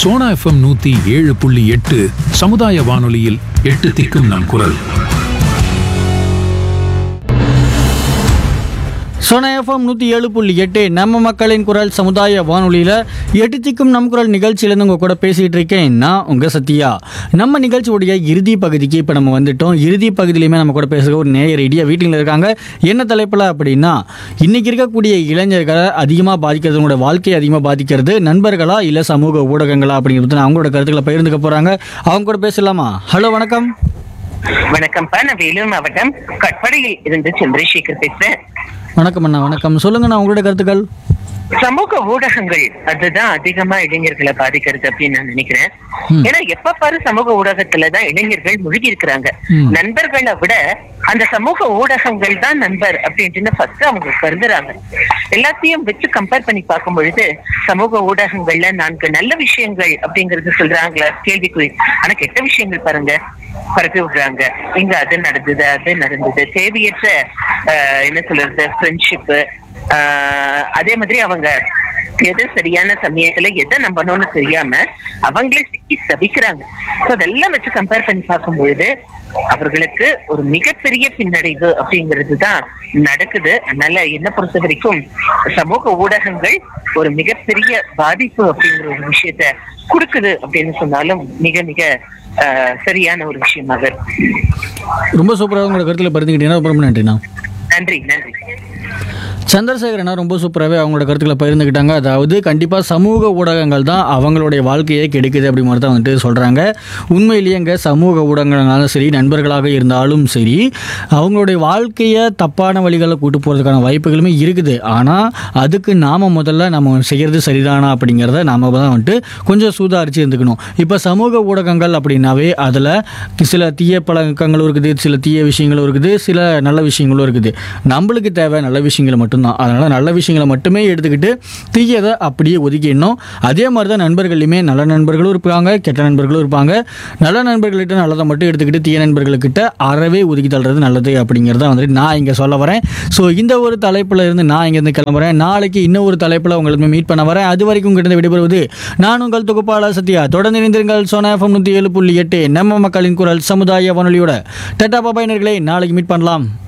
Sona FM நூத்தி ஏழு புள்ளி எட்டு சமுதாய வானொலியில் எட்டு திக்கும் நம் குரல் சோனா எஃப்எம் நூற்றி ஏழு புள்ளி எட்டு நம்ம மக்களின் குரல் சமுதாய வானொலியில் எட்டு திக்கும் நம் குரல் நிகழ்ச்சியிலேருந்து உங்கள் கூட பேசிகிட்டு இருக்கேன் நான் உங்கள் சத்யா நம்ம நிகழ்ச்சியுடைய இறுதி பகுதிக்கு இப்போ நம்ம வந்துட்டோம் இறுதி பகுதியிலையுமே நம்ம கூட பேசுகிற ஒரு நேயர் ஐடியா வீட்டில் இருக்காங்க என்ன தலைப்பில் அப்படின்னா இன்றைக்கி இருக்கக்கூடிய இளைஞர்களை அதிகமாக பாதிக்கிறது உங்களோட வாழ்க்கையை அதிகமாக பாதிக்கிறது நண்பர்களா இல்லை சமூக ஊடகங்களா அப்படிங்கிறது அவங்களோட கருத்துக்களை பகிர்ந்துக்க போகிறாங்க அவங்க கூட பேசலாமா ஹலோ வணக்கம் வணக்கம்ப்பா நான் வேலூர் மாவட்டம் கட்படியில் இருந்து சந்திரசேகர் பேசுறேன் வணக்கம் அண்ணா வணக்கம் சொல்லுங்கண்ணா உங்களோட கருத்துக்கள் சமூக ஊடகங்கள் அதுதான் அதிகமா இளைஞர்களை பாதிக்கிறது அப்படின்னு நான் நினைக்கிறேன் ம். ஏன்னா எப்ப பாரு சமூக ஊடகத்துலதான் இளைஞர்கள் முழுகி இருக்கிறாங்க ம். நண்பர்களை விட அந்த சமூக ஊடகங்கள் தான் நண்பர் அப்படின்ட்டு ஃபர்ஸ்ட் அவங்க கருதுறாங்க எல்லாத்தையும் வச்சு கம்பேர் பண்ணி பார்க்கும் பொழுது சமூக ஊடகங்கள்ல நான்கு நல்ல விஷயங்கள் அப்படிங்கறது சொல்றாங்களா கேள்விக்குறி ஆனா கெட்ட விஷயங்கள் பாருங்க பரப்பி விடுறாங்க இங்க அது நடந்தது அது நடந்தது தேவையற்ற ஆஹ், என்ன சொல்றது ஃப்ரெண்ட்ஷிப்பு அதே மாதிரி அவங்க எது சரியான சமயத்துல எதை நம்பணும்னு தெரியாம அவங்களே சிக்கி தவிக்கிறாங்க So அதெல்லாம் வச்சு கம்பேர் பண்ணி பார்க்கும்பொழுது அவர்களுக்கு ஒரு மிகப்பெரிய பின்னடைவு அப்படிங்கிறது தான் நடக்குது அதனால என்ன பொறுத்த வரைக்கும் சமூக ஊடகங்கள் ஒரு மிகப்பெரிய பாதிப்பு அப்படிங்கிற ஒரு விஷயத்த கொடுக்குது அப்படின்னு சொன்னாலும் மிக மிக ஆஹ், சரியான ஒரு விஷயமாக இருக்கு ரொம்ப சூப்பராக உங்களோட கருத்தில் பகிர்ந்துக்கிட்டீங்கன்னா ரொம்ப ரொம்ப நன்றிண்ணா நன்றி நன்றி சந்திரசேகரனா ரொம்ப சூப்பராகவே அவங்களோட கருத்துக்களை பகிர்ந்துக்கிட்டாங்க அதாவது கண்டிப்பாக சமூக ஊடகங்கள் தான் அவங்களுடைய வாழ்க்கையே கெடுக்குது அப்படி மாதிரி தான் வந்துட்டு சொல்கிறாங்க உண்மையிலேயே அங்கே சமூக ஊடகங்களாலும் சரி நண்பர்களாக இருந்தாலும் சரி அவங்களுடைய வாழ்க்கையை தப்பான வழிகளில் கூட்டு போகிறதுக்கான வாய்ப்புகளுமே இருக்குது ஆனால் அதுக்கு நாம் முதல்ல நம்ம செய்கிறது சரிதானா அப்படிங்கிறத நாம தான் வந்துட்டு கொஞ்சம் சூதாரிச்சு இருந்துக்கணும் இப்போ சமூக ஊடகங்கள் அப்படின்னாவே அதில் சில தீய பழக்கங்களும் இருக்குது சில தீய விஷயங்களும் இருக்குது சில நல்ல விஷயங்களும் இருக்குது நம்மளுக்கு தேவை நல்ல விஷயங்களை மட்டும்தான் அதனால் நல்ல விஷயங்களை மட்டுமே எடுத்துக்கிட்டு தீயதை அப்படியே ஒதுக்கிடணும் அதே மாதிரி தான் நண்பர்கள்லையுமே நல்ல நண்பர்களும் இருப்பாங்க கெட்ட நண்பர்களும் இருப்பாங்க நல்ல நண்பர்கள்கிட்ட நல்லதை மட்டும் எடுத்துக்கிட்டு தீய நண்பர்கள்கிட்ட அறவே ஒதுக்கி தள்ளுறது நல்லது அப்படிங்கிறத வந்துட்டு நான் இங்கே சொல்ல வரேன் ஸோ இந்த ஒரு தலைப்பில் இருந்து நான் இங்கேருந்து கிளம்புறேன் நாளைக்கு இன்னொரு தலைப்பில் உங்களுக்கு மீட் பண்ண வரேன் அது வரைக்கும் கிட்ட விடைபெறுவது நான் உங்கள் தொகுப்பாளர் சத்யா தொடர்ந்து இணைந்திருங்கள் சோனா எஃப்எம் நூற்றி ஏழு புள்ளி எட்டு நம்ம மக்களின் குரல் சமுதாய வானொலியோட டட்டா பாபாயினர்களே நாளைக்கு மீட் பண்ணலாம்